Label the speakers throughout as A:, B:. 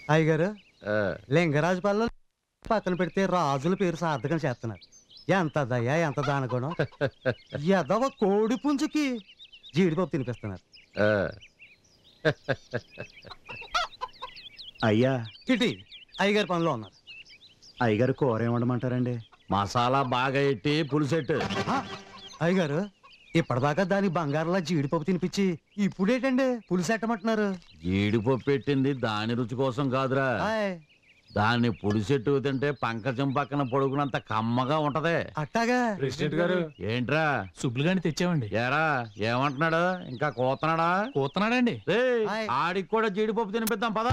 A: అయ్యగారు
B: ఆ,
A: లింగరాజు పల్లె పక్కన పెడితే రాజుల పేరు సార్థకం చేస్తున్నారు ఎంత దయ ఎంత దానగుణం ఎదవ కోడి పుంజుకి జీడిపప్పు తినిపిస్తున్నారు
B: ఆ.
C: అయ్యా
A: ఇటీ అయ్యగారి పనిలో ఉన్నారు
C: అయ్యగారు కూర ఏమండమంటారండి
B: మసాలా బాగా ఎట్టి పులుసెట్టు
A: ఆ, అయ్యగారు ఇప్పటిదాకా దాని బంగారంలా జీడిపప్పు తినిపించి ఇప్పుడేటండి పులిసెట్టమంటున్నారు
B: జీడిపప్పు పెట్టింది దాని రుచి కోసం కాదురా
A: ఆయ్,
B: దాన్ని పులిసెట్టు తింటే పంకజం పక్కన పొడుగునంత కమ్మగా ఉంటది
A: అట్టాగా
D: ప్రెసిడెంట్ గారు
B: ఏంట్రా
D: సుబ్బులు గాని తెచ్చామండి
B: ఏరా ఏమంటున్నాడు ఇంకా కోతనాడా
D: కూతున్నాడండి
B: రేయ్,
A: హాయ్.
B: ఆడికి కూడా జీడిపప్పు తినిపిద్దాం పదా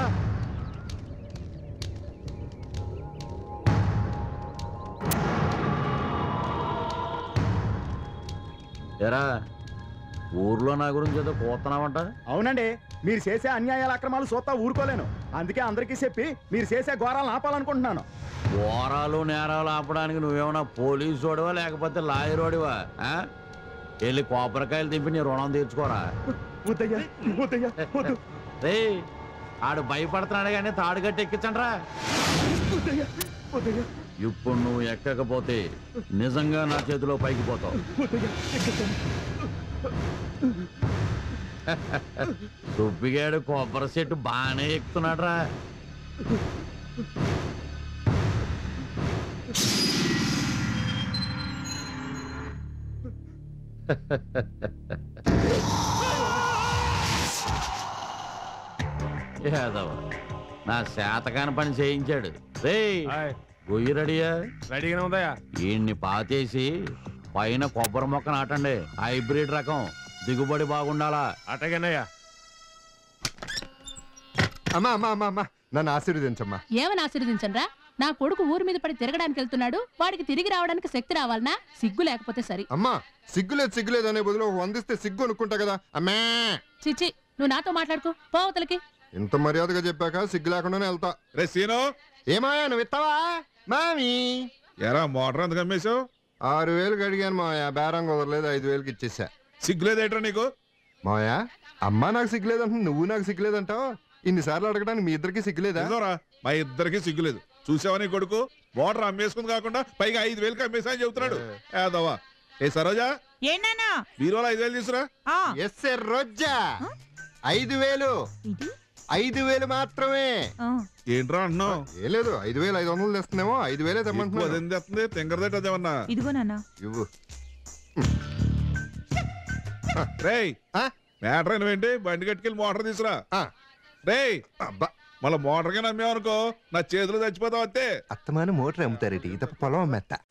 B: ఎరా ఊర్లో నా గురించి ఏదో కోతున్నావంట
C: అవునండి మీరు చేసే అన్యాయాల అక్రమాలు చూస్తా ఊరుకోలేను అందుకే అందరికీ చెప్పి మీరు చేసే ఘోరాలను ఆపాలనుకుంటున్నాను
B: ఘోరాలు నేరాలు ఆపడానికి నువ్వేమన్నా పోలీసు వాడివా లేకపోతే లాయర్ వాడివా ఆ? వెళ్ళి కొబ్బరికాయలు తింపి నీ రుణం తీర్చుకోరా
C: వద్దయ్యా వద్దయ్యా వద్దు
B: రే ఆడు భయపడుతున్నాడు కానీ తాడు కట్టి ఎక్కించండ్రా
C: వద్దయ్యా వద్దయ్యా
B: ఇప్పుడు నువ్వు ఎక్కకపోతే నిజంగా నా చేతిలో పైకి పోతావు
C: వద్దయ్యా ఎక్కచ్చాను
B: దుబ్బిగాడు కొబ్బరి చెట్టు బాగానే ఎక్కుతున్నాడ్రా ఏదవ నా శాతకాని పని చేయించాడు రే గొయ్యి రెడీయా
D: రెడీగానే ఉందయ్యా
B: ఈయన్ని పాతేసి పైన కొబ్బరి మొక్క నాటండి హైబ్రిడ్ రకం దిగుబడి బాగుండాలా
D: అటగనయ్యా
E: అమ్మా అమ్మా అమ్మా అమ్మా నన్ను ఆశీర్వదించమ్మా
F: ఏమని ఆశీర్వదించండ్రా నా కొడుకు ఊరి మీద పడి తిరగడానికి వెళ్తున్నాడు వాడికి తిరిగి రావడానికి శక్తి రావాలనా సిగ్గు లేకపోతే సరి
E: అమ్మా సిగ్గులేదు సిగ్గులేదు అనే బదులు ఒక వందిస్తే సిగ్గు అనుకుంటా కదా అమ్మా
F: చిచ్చి నువ్వు నాతో మాట్లాడుకో పోవతలకి
E: ఇంత మర్యాదగా చెప్పాక సిగ్గు లేకుండానే వెళ్తా
G: రే సీను
E: ఏమాయా నువ్వు ఇస్తావా మామి
G: ఎరా మోటార్ ఎందుకు అమ్మేశావు
E: ఆరు వేలు అడిగాను మాయా బేరం కుదరలేదు ఐదు వేలకి ఇచ్చేసా
G: సిగ్గులేదేట్రా నీకు
E: మాయా అమ్మా నాకు సిగ్గులేదంట నువ్వు నాకు సిగ్గులేదంటావు ఇన్నిసార్లు అడగడానికి మీ ఇద్దరికి సిగ్గులేదా
G: నిజంరా మా ఇద్దరికి సిగ్గులేదు చూసావా నీ కొడుకు మోటార్ అమ్మేసుకుంది కాకుండా పైగా ఐదు వేలకి అమ్మేసా అని చెబుతున్నాడు ఏదవ్వా ఏ సరోజా
H: ఏనానా
G: బీరువాలో ఐదు వేలు తీసురా
H: ఆ
E: ఎస్ సార్ రోజా ఐదు వేలు
H: ఇది
E: ఐదు వేలు మాత్రమే
H: ఆ,
G: ఏంట్రా అంటున్నావు
E: ఏ లేదు ఐదు వేలు ఐదు వందలు తెస్తున్నామో ఐదు వేలే
G: ఎక్కువ
E: తెమ్మంటున్నాను
G: అదేం తెస్తుంది తింగరదేట అదేమన్నా
H: ఇదిగో నాన్న
E: ఇవ్వు
G: రేయ్
E: ఆ?
G: మ్యాటర్ ఏంటి బండి కట్టుకెళ్ళి మోటార్ తీసురా
E: ఆ.
G: రేయ్
E: అబ్బా
G: మళ్ళీ మోటార్ గా నమ్మేవనుకో నా చేతిలో చచ్చిపోతావు అంతే
E: అత్తమాను మోటార్ అమ్ముతారేటి తప్ప పొలం అమ్మేస్తా